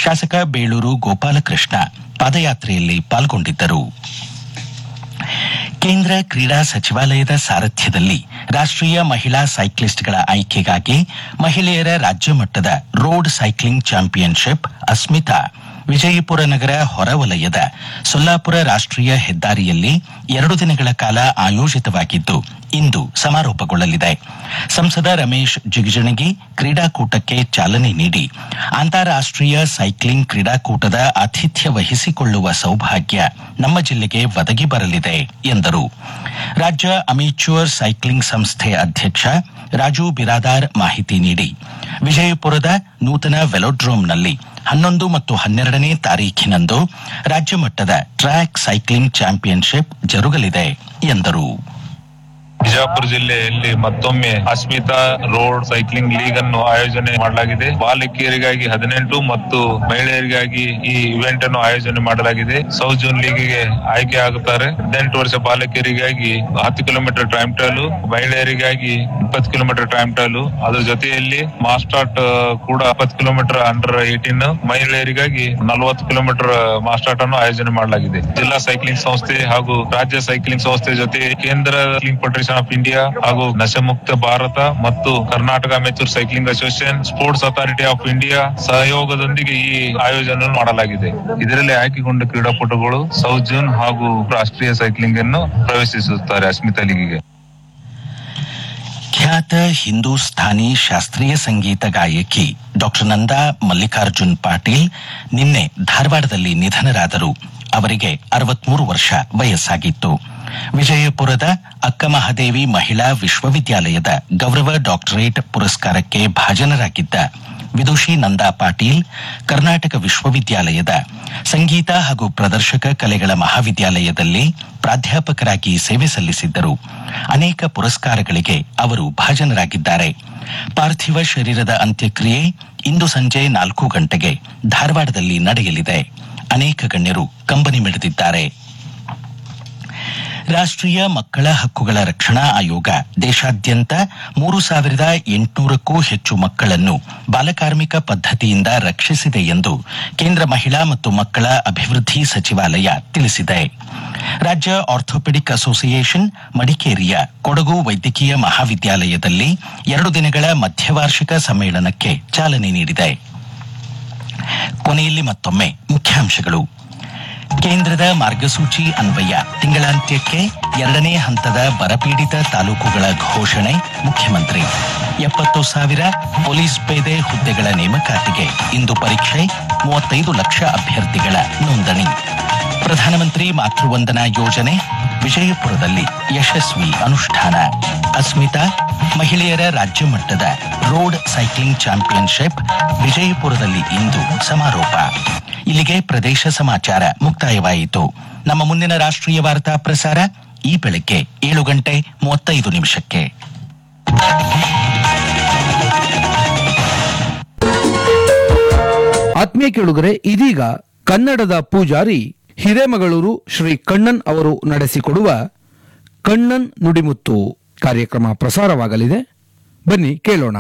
ಶಾಸಕ ಬೇಳೂರು ಗೋಪಾಲಕೃಷ್ಣ ಪಾದಯಾತ್ರೆಯಲ್ಲಿ ಪಾಲ್ಗೊಂಡಿದ್ದರು ಕೇಂದ್ರ ಕ್ರೀಡಾ ಸಚಿವಾಲಯದ ಸಾರಥ್ಯದಲ್ಲಿ ರಾಷ್ಟ್ರೀಯ ಮಹಿಳಾ ಸೈಕ್ಲಿಸ್ಟ್ಗಳ ಆಯ್ಕೆಗಾಗಿ ಮಹಿಳೆಯರ ರಾಜ್ಯ ಮಟ್ಟದ road cycling championship Asmita Vijayapura ನಗರ ಹೊರವಲಯದ ಸೊಲ್ಲಾಪುರ ರಾಷ್ಟ್ರೀಯ ಹೆದ್ದಾರಿಯಲ್ಲಿ ಎರಡು ದಿನಗಳ ಕಾಲ ಆಯೋಜಿತವಾಗಿದ್ದು ಇಂದು ಸಮಾರೋಪಗೊಳ್ಳಲಿದೆ ಸಂಸದ ರಮೇಶ್ ಜಿಗಜಿಣಗಿ ಕ್ರೀಡಾಕೂಟಕ್ಕೆ ಚಾಲನೆ ನೀಡಿ ಅಂತಾರಾಷ್ಟ್ರೀಯ ಸೈಕ್ಲಿಂಗ್ ಕ್ರೀಡಾಕೂಟದ ಆತಿಥ್ಯ ವಹಿಸಿಕೊಳ್ಳುವ ಸೌಭಾಗ್ಯ ನಮ್ಮ ಜಿಲ್ಲೆಗೆ ಒದಗಿ ಬರಲಿದೆ ಎಂದರು ರಾಜ್ಯ ಅಮೇಚ್ಯೂರ್ ಸೈಕ್ಲಿಂಗ್ ಸಂಸ್ಥೆ ಅಧ್ಯಕ್ಷ ರಾಜು ಬಿರಾದಾರ್ ಮಾಹಿತಿ ನೀಡಿ ವಿಜಯಪುರದ ನೂತನ ವೆಲೋಡ್ರೋಮ್ನಲ್ಲಿ ಹನ್ನೊಂದು ಮತ್ತು ಹನ್ನೆರಡನೇ ತಾರೀಖಿನಂದು ರಾಜ್ಯ ಮಟ್ಟದ ಟ್ರ್ಯಾಕ್ ಸೈಕ್ಲಿಂಗ್ ಚಾಂಪಿಯನ್ಶಿಪ್ ಜರುಗಲಿದೆ ಎಂದರು ಬಿಜಾಪುರ ಜಿಲ್ಲೆಯಲ್ಲಿ ಮತ್ತೊಮ್ಮೆ ಅಸ್ಮಿತಾ ರೋಡ್ ಸೈಕ್ಲಿಂಗ್ ಲೀಗ್ ಅನ್ನು ಆಯೋಜನೆ ಮಾಡಲಾಗಿದೆ ಬಾಲಕಿಯರಿಗಾಗಿ ಹದಿನೆಂಟು ಮತ್ತು ಮಹಿಳೆಯರಿಗಾಗಿ ಈ ಇವೆಂಟ್ ಅನ್ನು ಆಯೋಜನೆ ಮಾಡಲಾಗಿದೆ ಸೌತ್ ಜೂನ್ ಲೀಗ್ಗೆ ಆಯ್ಕೆ ಆಗುತ್ತಾರೆ ಹದಿನೆಂಟು ವರ್ಷ ಬಾಲಕಿಯರಿಗಾಗಿ ಹತ್ತು ಕಿಲೋಮೀಟರ್ ಟೈಮ್ ಟ್ರಯಲ್ ಮಹಿಳೆಯರಿಗಾಗಿ ಇಪ್ಪತ್ತು ಕಿಲೋಮೀಟರ್ ಟೈಮ್ ಟ್ರಯಲ್ ಅದ್ರ ಜೊತೆಯಲ್ಲಿ ಮಾಸ್ಟಾರ್ಟ್ ಕೂಡ ಇಪ್ಪತ್ತು ಕಿಲೋಮೀಟರ್ ಅಂಡರ್ ಏಟೀನ್ ಮಹಿಳೆಯರಿಗಾಗಿ ನಲವತ್ತು ಕಿಲೋಮೀಟರ್ ಮಾಸ್ಟಾರ್ಟ್ ಅನ್ನು ಆಯೋಜನೆ ಮಾಡಲಾಗಿದೆ ಜಿಲ್ಲಾ ಸೈಕ್ಲಿಂಗ್ ಸಂಸ್ಥೆ ಹಾಗೂ ರಾಜ್ಯ ಸೈಕ್ಲಿಂಗ್ ಸಂಸ್ಥೆ ಜೊತೆ ಕೇಂದ್ರ ಸೈಕ್ಲಿಂಗ್ ಫೆಡರೇಷನ್ ಆಫ್ ಇಂಡಿಯಾ ಹಾಗೂ ನಶಮುಕ್ತ ಭಾರತ ಮತ್ತು Karnataka amateur cycling association sports authority of India ಸಹಯೋಗದೊಂದಿಗೆ ಈ ಆಯೋಜನೆ ಮಾಡಲಾಗಿದೆ ಇದರಲ್ಲಿ ಆಯ್ಕೆಗೊಂಡ ಕ್ರೀಡಾಪಟುಗಳು ಸೌತ್ ಜೂನ್ ಹಾಗೂ ರಾಷ್ಟ್ರೀಯ ಸೈಕ್ಲಿಂಗ್ ಅನ್ನು ಪ್ರವೇಶಿಸುತ್ತಾರೆ ಅಸ್ಮಿತಾ ಲೀಗಿಗೆ ಖ್ಯಾತ ಹಿಂದೂಸ್ಥಾನಿ ಶಾಸ್ತ್ರೀಯ ಸಂಗೀತ ಗಾಯಕಿ ಡಾಕ್ಟರ್ ನಂದಾ ಮಲ್ಲಿಕಾರ್ಜುನ್ ಪಾಟೀಲ್ ನಿನ್ನೆ ಧಾರವಾಡದಲ್ಲಿ ನಿಧನರಾದರು ಅವರಿಗೆ ಅರವತ್ಮೂರು ವರ್ಷ ವಯಸ್ಸಾಗಿತ್ತು ವಿಜಯಪುರದ ಅಕ್ಕಮಹಾದೇವಿ ಮಹಿಳಾ ವಿಶ್ವವಿದ್ಯಾಲಯದ ಗೌರವ ಡಾಕ್ಟರೇಟ್ ಪುರಸ್ಕಾರಕ್ಕೆ ಭಾಜನರಾಗಿದ್ದ ವಿದುಷಿ ನಂದಾ ಪಾಟೀಲ್ ಕರ್ನಾಟಕ ವಿಶ್ವವಿದ್ಯಾಲಯದ ಸಂಗೀತ ಹಾಗೂ ಪ್ರದರ್ಶಕ ಕಲೆಗಳ ಮಹಾವಿದ್ಯಾಲಯದಲ್ಲಿ ಪ್ರಾಧ್ಯಾಪಕರಾಗಿ ಸೇವೆ ಸಲ್ಲಿಸಿದ್ದರು ಅನೇಕ ಪುರಸ್ಕಾರಗಳಿಗೆ ಅವರು ಭಾಜನರಾಗಿದ್ದಾರೆ ಪಾರ್ಥಿವ ಶರೀರದ ಅಂತ್ಯಕ್ರಿಯೆ ಇಂದು ಸಂಜೆ ನಾಲ್ಕು ಗಂಟೆಗೆ ಧಾರವಾಡದಲ್ಲಿ ನಡೆಯಲಿದೆ ಅನೇಕ ಗಣ್ಯರು ಕಂಬನಿ ಮಿಡಿದಿದ್ದಾರೆ ರಾಷ್ಟ್ರೀಯ ಮಕ್ಕಳ ಹಕ್ಕುಗಳ ರಕ್ಷಣಾ ಆಯೋಗ ದೇಶಾದ್ಯಂತ ಮೂರು ಸಾವಿರದ ಎಂಟುನೂರಕ್ಕೂ ಹೆಚ್ಚು ಮಕ್ಕಳನ್ನು ಬಾಲಕಾರ್ಮಿಕ ಪದ್ಧತಿಯಿಂದ ರಕ್ಷಿಸಿದೆ ಎಂದು ಕೇಂದ್ರ ಮಹಿಳಾ ಮತ್ತು ಮಕ್ಕಳ ಅಭಿವೃದ್ಧಿ ಸಚಿವಾಲಯ ತಿಳಿಸಿದೆ ರಾಜ್ಯ ಆರ್ಥೋಪೆಡಿಕ್ ಅಸೋಸಿಯೇಷನ್ ಮಡಿಕೇರಿಯ ಕೊಡಗು ವೈದ್ಯಕೀಯ ಮಹಾವಿದ್ಯಾಲಯದಲ್ಲಿ ಎರಡು ದಿನಗಳ ಮಧ್ಯವಾರ್ಷಿಕ ಸಮ್ಮೇಳನಕ್ಕೆ ಚಾಲನೆ ನೀಡಿದೆ ಕೊನೆಯಲ್ಲಿ ಮತ್ತೊಮ್ಮೆ ಮುಖ್ಯಾಂಶಗಳು ಕೇಂದ್ರದ ಮಾರ್ಗಸೂಚಿ ಅನ್ವಯ ತಿಂಗಳಾಂತ್ಯಕ್ಕೆ ಎರಡನೇ ಹಂತದ ಬರಪೀಡಿತ ತಾಲೂಕುಗಳ ಘೋಷಣೆ ಮುಖ್ಯಮಂತ್ರಿ ಎಪ್ಪತ್ತು ಸಾವಿರ ಪೊಲೀಸ್ ಪೇದೆ ಹುದ್ದೆಗಳ ನೇಮಕಾತಿಗೆ ಇಂದು ಪರೀಕ್ಷೆ ಮೂವತ್ತೈದು ಲಕ್ಷ ಅಭ್ಯರ್ಥಿಗಳ ನೋಂದಣಿ ಪ್ರಧಾನಮಂತ್ರಿ ಮಾತೃವಂದನಾ ಯೋಜನೆ ವಿಜಯಪುರದಲ್ಲಿ ಯಶಸ್ವಿ ಅನುಷ್ಠಾನ ಅಸ್ಮಿತಾ ಮಹಿಳೆಯರ ರಾಜ್ಯ ಮಟ್ಟದ ರೋಡ್ ಸೈಕ್ಲಿಂಗ್ ಚಾಂಪಿಯನ್ಶಿಪ್ ವಿಜಯಪುರದಲ್ಲಿ ಇಂದು ಸಮಾರೋಪ ಇಲ್ಲಿಗೆ ಪ್ರದೇಶ ಸಮಾಚಾರ ಮುಕ್ತಾಯವಾಯಿತು ನಮ್ಮ ಮುಂದಿನ ರಾಷ್ಟ್ರೀಯ ವಾರ್ತಾ ಪ್ರಸಾರ ಈ ಬೆಳಗ್ಗೆ ಏಳು ಗಂಟೆ ಮೂವತ್ತೈದು ನಿಮಿಷಕ್ಕೆ ಆತ್ಮೀಯ ಕೇಳುಗರೆ ಇದೀಗ ಕನ್ನಡದ ಪೂಜಾರಿ ಹಿರೇಮಗಳೂರು ಶ್ರೀ ಕಣ್ಣನ್ ಅವರು ನಡೆಸಿಕೊಡುವ ಕಣ್ಣನ್ ನುಡಿಮುತ್ತು ಕಾರ್ಯಕ್ರಮ ಪ್ರಸಾರವಾಗಲಿದೆ ಬನ್ನಿ ಕೇಳೋಣ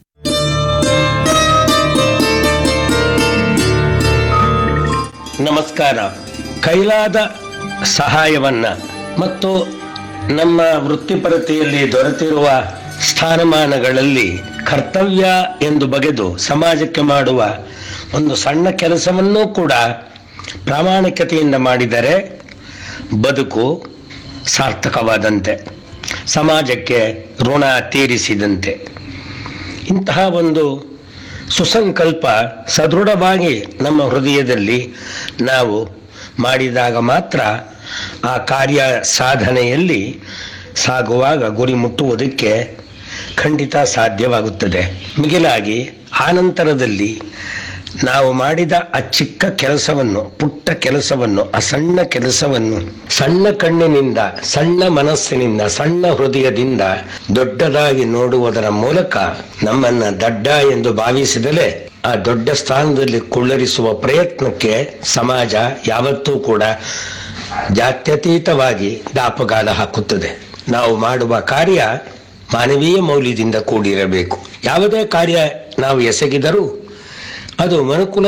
ನಮಸ್ಕಾರ ಕೈಲಾದ ಸಹಾಯವನ್ನ ಮತ್ತು ನಮ್ಮ ವೃತ್ತಿಪರತೆಯಲ್ಲಿ ದೊರೆತಿರುವ ಸ್ಥಾನಮಾನಗಳಲ್ಲಿ ಕರ್ತವ್ಯ ಎಂದು ಬಗೆದು ಸಮಾಜಕ್ಕೆ ಮಾಡುವ ಒಂದು ಸಣ್ಣ ಕೆಲಸವನ್ನೂ ಕೂಡ ಪ್ರಾಮಾಣಿಕತೆಯಿಂದ ಮಾಡಿದರೆ ಬದುಕು ಸಾರ್ಥಕವಾದಂತೆ ಸಮಾಜಕ್ಕೆ ಋಣ ತೀರಿಸಿದಂತೆ ಇಂತಹ ಒಂದು ಸುಸಂಕಲ್ಪ ಸದೃಢವಾಗಿ ನಮ್ಮ ಹೃದಯದಲ್ಲಿ ನಾವು ಮಾಡಿದಾಗ ಮಾತ್ರ ಆ ಕಾರ್ಯ ಸಾಧನೆಯಲ್ಲಿ ಸಾಗುವಾಗ ಗುರಿ ಮುಟ್ಟುವುದಕ್ಕೆ ಖಂಡಿತ ಸಾಧ್ಯವಾಗುತ್ತದೆ ಮಿಗಿಲಾಗಿ ಆನಂತರದಲ್ಲಿ ನಾವು ಮಾಡಿದ ಆ ಚಿಕ್ಕ ಕೆಲಸವನ್ನು ಪುಟ್ಟ ಕೆಲಸವನ್ನು ಆ ಸಣ್ಣ ಕೆಲಸವನ್ನು ಸಣ್ಣ ಕಣ್ಣಿನಿಂದ ಸಣ್ಣ ಮನಸ್ಸಿನಿಂದ ಸಣ್ಣ ಹೃದಯದಿಂದ ದೊಡ್ಡದಾಗಿ ನೋಡುವುದರ ಮೂಲಕ ನಮ್ಮನ್ನ ದಡ್ಡ ಎಂದು ಭಾವಿಸಿದಲೇ ಆ ದೊಡ್ಡ ಸ್ಥಾನದಲ್ಲಿ ಕುಳ್ಳರಿಸುವ ಪ್ರಯತ್ನಕ್ಕೆ ಸಮಾಜ ಯಾವತ್ತೂ ಕೂಡ ಜಾತ್ಯತೀತವಾಗಿ ದಾಪಗಾಲ ಹಾಕುತ್ತದೆ ನಾವು ಮಾಡುವ ಕಾರ್ಯ ಮಾನವೀಯ ಮೌಲ್ಯದಿಂದ ಕೂಡಿರಬೇಕು ಯಾವುದೇ ಕಾರ್ಯ ನಾವು ಎಸಗಿದರೂ ಅದು ಮನುಕುಲ